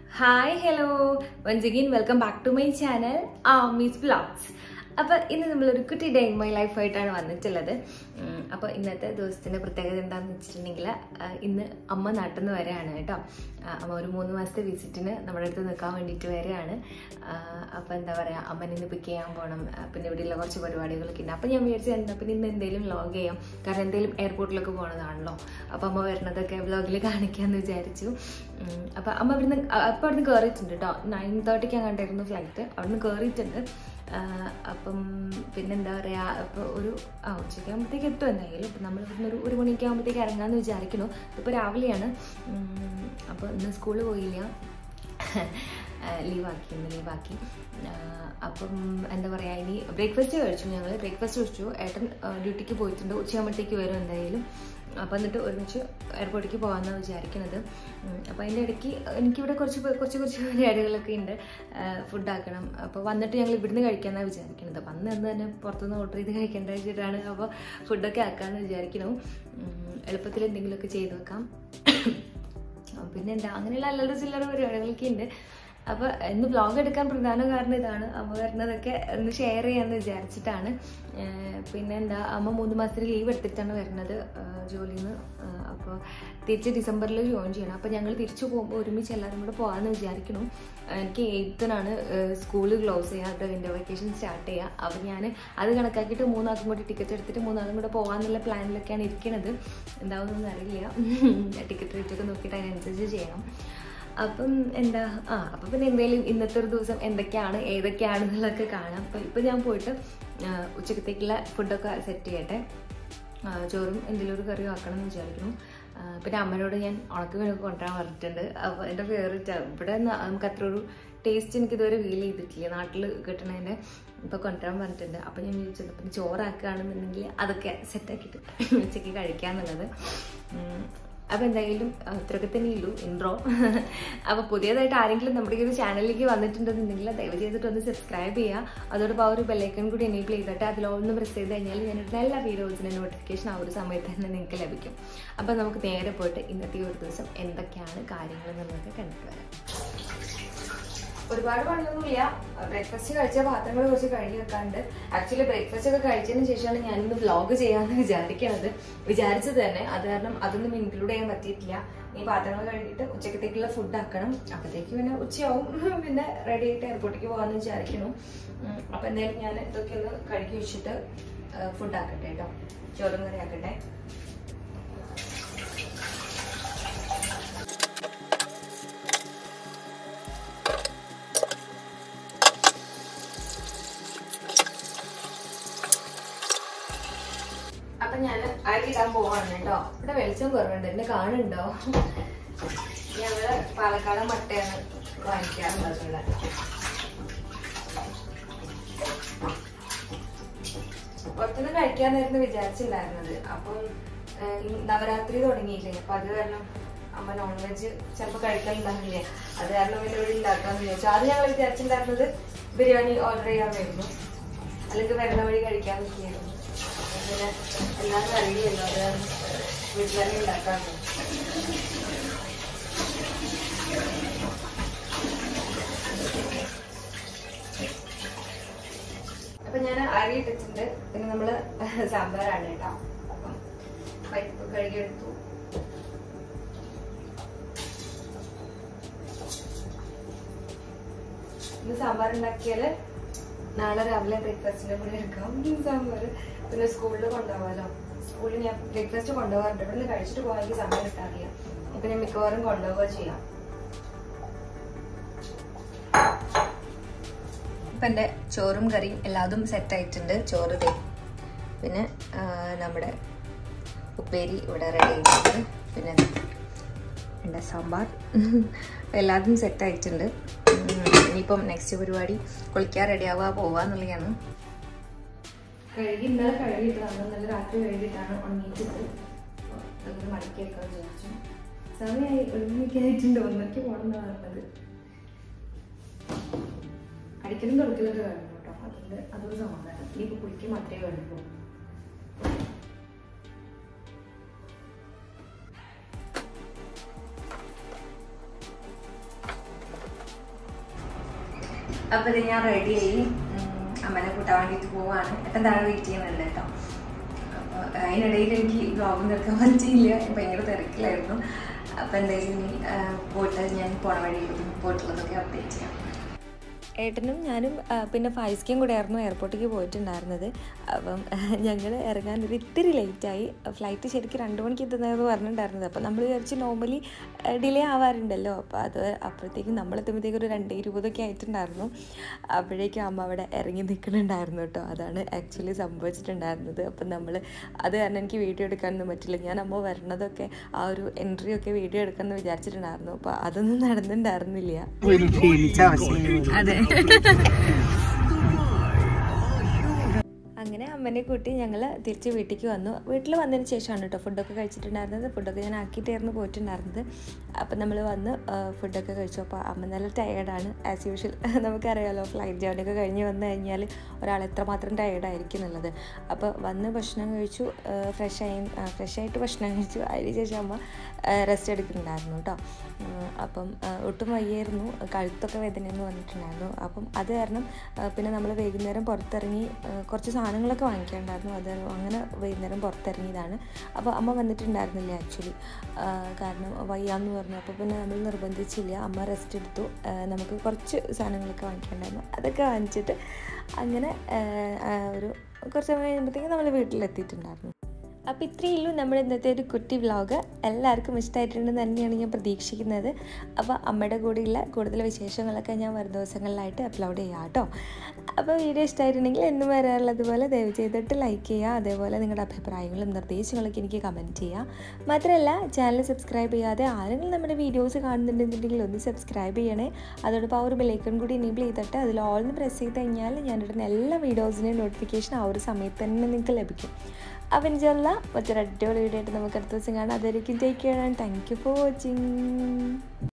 Hi hello once again welcome back to my channel uh mee's blogs അപ്പോൾ ഇന്ന് നമ്മളൊരു കുട്ടി ഡേ ഇൻ മൈ ലൈഫായിട്ടാണ് വന്നിട്ടുള്ളത് ഉം, അപ്പോൾ ഇന്നത്തെ ദിവസത്തിൻ്റെ പ്രത്യേകത എന്താണെന്ന് വെച്ചിട്ടുണ്ടെങ്കിൽ ആ, ഇന്ന് അമ്മ നാട്ടിൽ നിന്ന് വരെയാണ് കേട്ടോ ആ, അമ്മ ഒരു മൂന്ന് മാസത്തെ വിസിറ്റിന് നമ്മുടെ അടുത്ത് നിൽക്കാൻ വേണ്ടിയിട്ട് വരെയാണ് അപ്പോൾ എന്താ പറയുക അമ്മനെ ഇന്ന് പിക്ക് ചെയ്യാൻ പോകണം ആ, പിന്നെ ഇവിടെയുള്ള കുറച്ച് പരിപാടികളൊക്കെ ഉണ്ട് അപ്പോൾ ഞാൻ വിചാരിച്ചു എന്താ പിന്നെ ഇന്ന് എന്തെങ്കിലും വ്ലോഗ് ചെയ്യാം കാരണം എന്തെങ്കിലും എയർപോർട്ടിലൊക്കെ പോകണതാണല്ലോ അപ്പോൾ അമ്മ വരുന്നതൊക്കെ വ്ലോഗിൽ കാണിക്കാമെന്ന് വിചാരിച്ചു ഉം, അപ്പോൾ അമ്മ ഇവിടുന്ന് അപ്പോൾ അവിടുന്ന് കയറിയിട്ടുണ്ട് കേട്ടോ നയൻ തേർട്ടിക്ക് കണ്ടായിരുന്നു ഫ്ലൈറ്റ് അവിടുന്ന് കയറിയിട്ടുണ്ട് ആ, അപ്പം പിന്നെന്താ പറയുക ഇപ്പോൾ ഒരു ആ ഉച്ചയ്ക്കാകുമ്പോഴത്തേക്ക് എത്തും എന്തായാലും ഇപ്പം നമ്മൾ ഇവിടുന്ന് ഒരു ഒരു മണിയൊക്കെ ആകുമ്പോഴത്തേക്ക് ഇറങ്ങാമെന്ന് വിചാരിക്കുന്നു ഇപ്പോൾ രാവിലെയാണ് ഉം, അപ്പോൾ ഇന്ന് സ്കൂളിൽ പോയില്ല ലീവാക്കി ഇന്ന് ലീവാക്കി അപ്പം എന്താ പറയുക ഇനി ബ്രേക്ക്ഫാസ്റ്റ് കഴിച്ചു ഞങ്ങൾ ബ്രേക്ക്ഫാസ്റ്റ് കഴിച്ചു ഏട്ടൻ ഡ്യൂട്ടിക്ക് പോയിട്ടുണ്ട് ഉച്ചയാകുമ്പോഴത്തേക്ക് വരും എന്തായാലും അപ്പം എന്നിട്ട് ഒരുമിച്ച് എയർപോർട്ടിലേക്ക് പോകാമെന്നാണ് വിചാരിക്കുന്നത് അപ്പോൾ അതിൻ്റെ ഇടയ്ക്ക് എനിക്കിവിടെ കുറച്ച് പേ- കുറച്ച് കുറച്ച് പരിപാടികളൊക്കെ ഉണ്ട് ഫുഡ് ആക്കണം അപ്പോൾ വന്നിട്ട് ഞങ്ങൾ ഇവിടുന്ന് കഴിക്കാമെന്നാണ് വിചാരിക്കുന്നത് വന്ന് എന്ന് തന്നെ പുറത്തുനിന്ന് ഓർഡർ ചെയ്ത് കഴിക്കേണ്ട വെച്ചിട്ടാണ് അപ്പോൾ ഫുഡൊക്കെ ആക്കാമെന്ന് വിചാരിക്കുന്നു ഉം, എളുപ്പത്തിൽ എന്തെങ്കിലുമൊക്കെ ചെയ്ത് വെക്കാം പിന്നെ എന്താ അങ്ങനെയുള്ള അല്ലറ ചില്ലറ പരിപാടികളൊക്കെ ഉണ്ട് അപ്പോൾ ഇന്ന് വ്ളോഗ് എടുക്കാൻ പ്രധാന കാരണം ഇതാണ് അമ്മ വരുന്നതൊക്കെ ഒന്ന് ഷെയർ ചെയ്യാമെന്ന് വിചാരിച്ചിട്ടാണ് ഏഹ് പിന്നെ എന്താ അമ്മ മൂന്ന് മാസത്തിന് ലീവ് എടുത്തിട്ടാണ് വരുന്നത് ഏഹ് ജോലിയിൽ നിന്ന് അപ്പോൾ തിരിച്ച് ഡിസംബറിൽ ജോയിൻ ചെയ്യണം അപ്പോൾ ഞങ്ങൾ തിരിച്ചു പോകുമ്പോൾ ഒരുമിച്ച് എല്ലാവരും കൂടെ പോകാമെന്ന് വിചാരിക്കണം എനിക്ക് എയ്ത്തിനാണ് സ്കൂൾ ക്ലോസ് ചെയ്യുക അത് വിൻ്റർ വെക്കേഷൻ സ്റ്റാർട്ട് ചെയ്യുക അപ്പോൾ ഞാൻ അത് കണക്കാക്കിയിട്ട് മൂന്നാൾക്കും കൂടി ടിക്കറ്റ് എടുത്തിട്ട് മൂന്നാളും കൂടെ പോകാമെന്നുള്ള പ്ലാനിലൊക്കെയാണ് ഇരിക്കുന്നത് എന്താവുന്നൊന്നും അറിയില്ല ടിക്കറ്റ് റേറ്റ് ഒക്കെ നോക്കിയിട്ട് അതിനനുസരിച്ച് ചെയ്യണം അപ്പം എന്താ ആ അപ്പം പിന്നെ എന്തെങ്കിലും ഇന്നത്തെ ഒരു ദിവസം എന്തൊക്കെയാണ് ഏതൊക്കെയാണ് എന്നുള്ളതൊക്കെ കാണാം അപ്പം ഇപ്പം ഞാൻ പോയിട്ട് ആ, ഉച്ചക്കത്തേക്കുള്ള ഫുഡൊക്കെ സെറ്റ് ചെയ്യട്ടെ ആ, ചോറും എന്തെങ്കിലും ഒരു കറിയും ആക്കണം എന്ന് വിചാരിക്കുന്നു ആ, പിന്നെ അമ്മയോട് ഞാൻ ഉണക്ക മീനൊക്കെ കൊണ്ടുവരാൻ പറഞ്ഞിട്ടുണ്ട് അപ്പോൾ എൻ്റെ ഫേവറേറ്റ് ഇവിടെ ന- നമുക്ക് അത്ര ഒരു ടേസ്റ്റ് എനിക്ക് ഇതുവരെ ഫീൽ ചെയ്തിട്ടില്ല നാട്ടിൽ കിട്ടണതിൻ്റെ ഇപ്പോൾ കൊണ്ടുവരാൻ പറഞ്ഞിട്ടുണ്ട് അപ്പോൾ ഞാൻ ചോദിച്ചത് അപ്പം ചോറാക്കുകയാണെന്നുണ്ടെങ്കിൽ അതൊക്കെ സെറ്റാക്കിയിട്ട് ഉച്ചയ്ക്ക് കഴിക്കാമെന്നുള്ളത് ഉം. അപ്പോൾ എന്തായാലും അഹ് ഇത്രയൊക്കെ തന്നെ ഉള്ളൂ ഇൻട്രോ അപ്പോൾ പുതിയതായിട്ട് ആരെങ്കിലും നമ്മുടെ ഈ ഒരു ചാനലിലേക്ക് വന്നിട്ടുണ്ടെന്നുണ്ടെങ്കിൽ ദയവ് ചെയ്തിട്ട് ഒന്ന് സബ്സ്ക്രൈബ് ചെയ്യുക അതോടൊപ്പം ആ ഒരു ബെല്ലൈക്കൺ കൂടി എനേബിൾ ചെയ്തിട്ട് അതിലൊന്ന് പ്രസ് ചെയ്ത് കഴിഞ്ഞാൽ ഞാനിടുന്ന എല്ലാ വീഡിയോസിൻ്റെ നോട്ടിഫിക്കേഷൻ ആ ഒരു സമയത്ത് തന്നെ നിങ്ങൾക്ക് ലഭിക്കും അപ്പോൾ നമുക്ക് നേരെ പോയിട്ട് ഇന്നത്തെ ഈ ഒരു ദിവസം എന്തൊക്കെയാണ് കാര്യങ്ങൾ എന്നുള്ളത് കണ്ടിട്ട് വരാം ഒരുപാട് പണിയൊന്നുമില്ല ബ്രേക്ക്ഫാസ്റ്റ് കഴിച്ച പാത്രങ്ങൾ കുറച്ച് കഴുകി വെക്കാണ്ട് ആക്ച്വലി ബ്രേക്ക്ഫാസ്റ്റ് ഒക്കെ കഴിച്ചതിന് ശേഷമാണ് ഞാനിന്ന് വ്ലോഗ് ചെയ്യാമെന്ന് വിചാരിക്കണത് വിചാരിച്ചത് തന്നെ അത് കാരണം അതൊന്നും ഇൻക്ലൂഡ് ചെയ്യാൻ പറ്റിയിട്ടില്ല ഈ പാത്രങ്ങൾ കഴുകിയിട്ട് ഉച്ചക്കത്തേക്കുള്ള ഫുഡ് ആക്കണം അപ്പോഴത്തേക്ക് പിന്നെ ഉച്ചയാവും പിന്നെ റെഡി ആയിട്ട് എയർപോർട്ടിലേക്ക് പോകാമെന്ന് വിചാരിക്കുന്നു ഉം, അപ്പൊ എന്തായാലും ഞാൻ ഇതൊക്കെ ഒന്ന് കഴുകി വെച്ചിട്ട് ഫുഡ് ആക്കട്ടെ കേട്ടോ ചോറും കറി ആക്കട്ടെ അപ്പൊ ഞാൻ അരിയിടാൻ പോവാണ് കേട്ടോ ഇവിടെ വെളിച്ചം കുറവുണ്ട് എന്നെ കാണുന്നുണ്ടോ ഞങ്ങള് പാലക്കാട് മട്ടയാണ് വാങ്ങിക്കാറുള്ളത് ഇവിടെ പുറത്തുനിന്ന് കഴിക്കാന്നായിരുന്നു വിചാരിച്ചിട്ടുണ്ടായിരുന്നത് അപ്പം ഏഹ്, ഈ നവരാത്രി തുടങ്ങിയില്ലേ അപ്പൊ അത് കാരണം അമ്മ നോൺ വെജ് ചിലപ്പോൾ കഴിക്കാനുണ്ടാവില്ലേ അത് കാരണം പിന്നെ ഇവിടെ ഉണ്ടാക്കാന്ന് വിചാരിച്ചു ആദ്യം ഞങ്ങൾ വിചാരിച്ചിട്ടുണ്ടായിരുന്നത് ബിരിയാണി ഓർഡർ ചെയ്യാമായിരുന്നു അല്ലെങ്കിൽ വരുന്ന വഴി കഴിക്കാൻ നിൽക്കുകയായിരുന്നു അപ്പൊ പിന്നെ എല്ലാം അറിയില്ലല്ലോ അത് കാരണം വീട്ടിൽ തന്നെ ഉണ്ടാക്കാറുണ്ട് അപ്പൊ ഞാൻ അരി ഇട്ടിട്ടുണ്ട് പിന്നെ നമ്മള് സാമ്പാറാണ് കേട്ടോ അപ്പം പരിപ്പ് കഴുകിയെടുത്തു ഇന്ന് സാമ്പാർ ഉണ്ടാക്കിയാല് നാളെ രാവിലെ ബ്രേക്ക്ഫാസ്റ്റിന്റെ കൂടെ എടുക്കാം സാമ്പാർ പിന്നെ സ്കൂളിൽ കൊണ്ടുപോകാലോ സ്കൂളിൽ ഞാൻ ബ്രേക്ക്ഫാസ്റ്റ് കൊണ്ടുപോകാറുണ്ട് ഇവിടെ നിന്ന് കഴിച്ചിട്ട് പോകാൻ എനിക്ക് സമയം കിട്ടാറില്ല അപ്പൊ ഞാൻ മിക്കവാറും കൊണ്ടുപോവുക ചെയ്യാം ഇപ്പം എൻ്റെ ചോറും കറിയും എല്ലാതും സെറ്റ് ആയിട്ടുണ്ട് ചോറ് ദേ പിന്നെ ആ, നമ്മുടെ ഉപ്പേരി ഇവിടെ റെഡി ആയിട്ടുണ്ട് പിന്നെ എൻ്റെ സാമ്പാർ അപ്പം എല്ലാതും സെറ്റ് ആയിട്ടുണ്ട് ഉം, ഇനിയിപ്പം നെക്സ്റ്റ് പരിപാടി കുളിക്കാൻ റെഡി ആവുക പോവുക എന്നുള്ളതാണ് കഴുകി ഇന്നലെ കഴുകിയിട്ടതാണ് നല്ല രാത്രി കഴുകിയിട്ടാണ് ഉണങ്ങിയിട്ടത് അതൊക്കെ മടക്കി വെക്കാൻ വിചാരിച്ചു സമയമായി ഒരുമിയൊക്കെ ആയിട്ടുണ്ട് ഒന്നൊക്കെ പോകണം എന്നാണ് പറഞ്ഞത് അടിക്കലും തുടക്കലൊക്കെ കഴിഞ്ഞു കേട്ടോ അതുകൊണ്ട് അതൊരു സമാധാനം ഇനിയിപ്പോ കുളിക്ക് മാത്രമേ വേണ്ടുള്ളൂ അപ്പൊ ഇത് ഞാൻ റെഡിയായി അമ്മനെ കൂട്ടാൻ വേണ്ടിയിട്ട് പോവാണ് ഏട്ടൻ താഴെ വെയിറ്റ് ചെയ്യുന്നുണ്ട് കേട്ടോ അപ്പൊ അതിനിടയിൽ എനിക്ക് വ്ളോഗ് നിർക്കാൻ പറ്റിയില്ല ഭയങ്കര തിരക്കിലായിരുന്നു അപ്പൊ എന്തായാലും ഇനി ആ, പോയിട്ട് ഞാൻ പോണ വഴി പോയിട്ടുള്ളതൊക്കെ അപ്ഡേറ്റ് ചെയ്യാം ഏട്ടനും ഞാനും ആ, പിന്നെ ഫൈസ്കിയും കൂടെ ആയിരുന്നു എയർപോർട്ടിലേക്ക് പോയിട്ടുണ്ടായിരുന്നത് അപ്പം ഞങ്ങൾ ഇറങ്ങാൻ ഒരു ഇത്തിരി ലേറ്റായി ഫ്ലൈറ്റ് ശരിക്കും രണ്ട് മണിക്ക് എത്തുന്നതെന്ന് പറഞ്ഞിട്ടുണ്ടായിരുന്നത് അപ്പം നമ്മൾ വിചാരിച്ച് നോർമലി ഡിലേ ആവാറുണ്ടല്ലോ അപ്പോൾ അത് അപ്പോഴത്തേക്കും നമ്മളെത്തുമ്പോഴത്തേക്കും ഒരു രണ്ട് ഇരുപതൊക്കെ ആയിട്ടുണ്ടായിരുന്നു അപ്പോഴേക്കും അമ്മ അവിടെ ഇറങ്ങി നിൽക്കുന്നുണ്ടായിരുന്നു കേട്ടോ അതാണ് ആക്ച്വലി സംഭവിച്ചിട്ടുണ്ടായിരുന്നത് അപ്പം നമ്മൾ അത് കാരണം എനിക്ക് വീഡിയോ എടുക്കാനൊന്നും പറ്റില്ല ഞാൻ അമ്മ വരണതൊക്കെ ആ ഒരു എൻട്രി ഒക്കെ വീഡിയോ എടുക്കാമെന്ന് വിചാരിച്ചിട്ടുണ്ടായിരുന്നു അപ്പോൾ അതൊന്നും നടന്നിട്ടുണ്ടായിരുന്നില്ല ഒരു ക്ഷീണിച്ച അവസ്ഥയാണ് അതെ അങ്ങനെ അമ്മനെ കൂട്ടി ഞങ്ങൾ തിരിച്ച് വീട്ടിലേക്ക് വന്നു വീട്ടിൽ വന്നതിന് ശേഷമാണ് കേട്ടോ ഫുഡൊക്കെ കഴിച്ചിട്ടുണ്ടായിരുന്നത് ഫുഡൊക്കെ ഞാൻ ആക്കിയിട്ടായിരുന്നു പോയിട്ടുണ്ടായിരുന്നത് അപ്പം നമ്മൾ വന്ന് ആ, ഫുഡൊക്കെ കഴിച്ചു അപ്പോൾ അമ്മ നല്ല ടയേർഡാണ് ആസ് യൂഷ്വൽ നമുക്കറിയാമല്ലോ ഫ്ലൈറ്റ് ജേർണിയൊക്കെ കഴിഞ്ഞ് വന്നു കഴിഞ്ഞാൽ ഒരാൾ എത്രമാത്രം ടയേർഡായിരിക്കും എന്നുള്ളത് അപ്പോൾ വന്ന് ഭക്ഷണം കഴിച്ചു ഫ്രഷ് ആയി ഫ്രഷ് ആയിട്ട് ഭക്ഷണം കഴിച്ചു അതിന് ശേഷം അമ്മ റെസ്റ്റ് എടുക്കുന്നുണ്ടായിരുന്നു കേട്ടോ ഉം, അപ്പം ആ, ഒട്ടും വയ്യായിരുന്നു കഴുത്തൊക്കെ വേദനയെന്ന് വന്നിട്ടുണ്ടായിരുന്നു അപ്പം അത് കാരണം ആ, പിന്നെ നമ്മൾ വൈകുന്നേരം പുറത്തിറങ്ങി ആ, കുറച്ച് സാധനങ്ങളൊക്കെ വാങ്ങിക്കാനുണ്ടായിരുന്നു അത് അങ്ങനെ വൈകുന്നേരം പുറത്തിറങ്ങിയതാണ് അപ്പോൾ അമ്മ വന്നിട്ടുണ്ടായിരുന്നില്ല ആക്ച്വലി കാരണം വയ്യാന്ന് പറഞ്ഞു അപ്പോൾ പിന്നെ നമ്മൾ നിർബന്ധിച്ചില്ല അമ്മ റെസ്റ്റ് എടുത്തു ആ, നമുക്ക് കുറച്ച് സാധനങ്ങളൊക്കെ വാങ്ങിക്കാനുണ്ടായിരുന്നു അതൊക്കെ വാങ്ങിച്ചിട്ട് അങ്ങനെ ആ, ആ, ഒരു കുറച്ച് സമയം കഴിയുമ്പോഴത്തേക്കും നമ്മൾ വീട്ടിലെത്തിയിട്ടുണ്ടായിരുന്നു അപ്പോൾ ഇത്രയേ ഉള്ളൂ നമ്മുടെ ഇന്നത്തെ ഒരു കുട്ടി വ്ളോഗ് എല്ലാവർക്കും ഇഷ്ടമായിട്ടുണ്ടെന്ന് തന്നെയാണ് ഞാൻ പ്രതീക്ഷിക്കുന്നത് അപ്പോൾ അമ്മയുടെ കൂടെയുള്ള കൂടുതൽ വിശേഷങ്ങളൊക്കെ ഞാൻ വരും ദിവസങ്ങളിലായിട്ട് അപ്ലോഡ് ചെയ്യാം കേട്ടോ അപ്പോൾ വീഡിയോ ഇഷ്ടമായിട്ടുണ്ടെങ്കിൽ എന്നും വരാറുള്ളതുപോലെ ദയവ് ചെയ്തിട്ട് ലൈക്ക് ചെയ്യുക അതേപോലെ നിങ്ങളുടെ അഭിപ്രായങ്ങളും നിർദ്ദേശങ്ങളൊക്കെ എനിക്ക് കമൻറ്റ് ചെയ്യുക മാത്രമല്ല ചാനൽ സബ്സ്ക്രൈബ് ചെയ്യാതെ ആരെങ്കിലും നമ്മുടെ വീഡിയോസ് കാണുന്നുണ്ടെന്നുണ്ടെങ്കിൽ ഒന്ന് സബ്സ്ക്രൈബ് ചെയ്യണേ അതോടൊപ്പം ആ ഒരു ബെലൈക്കൺ കൂടി എനേബിൾ ചെയ്തിട്ട് അതിൽ ഓൾന്ന് പ്രസ് ചെയ്ത് കഴിഞ്ഞാൽ ഞാനിടുന്ന എല്ലാ വീഡിയോസിൻ്റെയും നോട്ടിഫിക്കേഷൻ ആ ഒരു സമയത്ത് തന്നെ നിങ്ങൾക്ക് ലഭിക്കും അപ്പം ഇൻഷല്ല മറ്റൊരു അടിപൊളി വീഡിയോ ആയിട്ട് നമുക്ക് അടുത്ത ദിവസം കാണാം അതായിരിക്കും take care and thank you for watching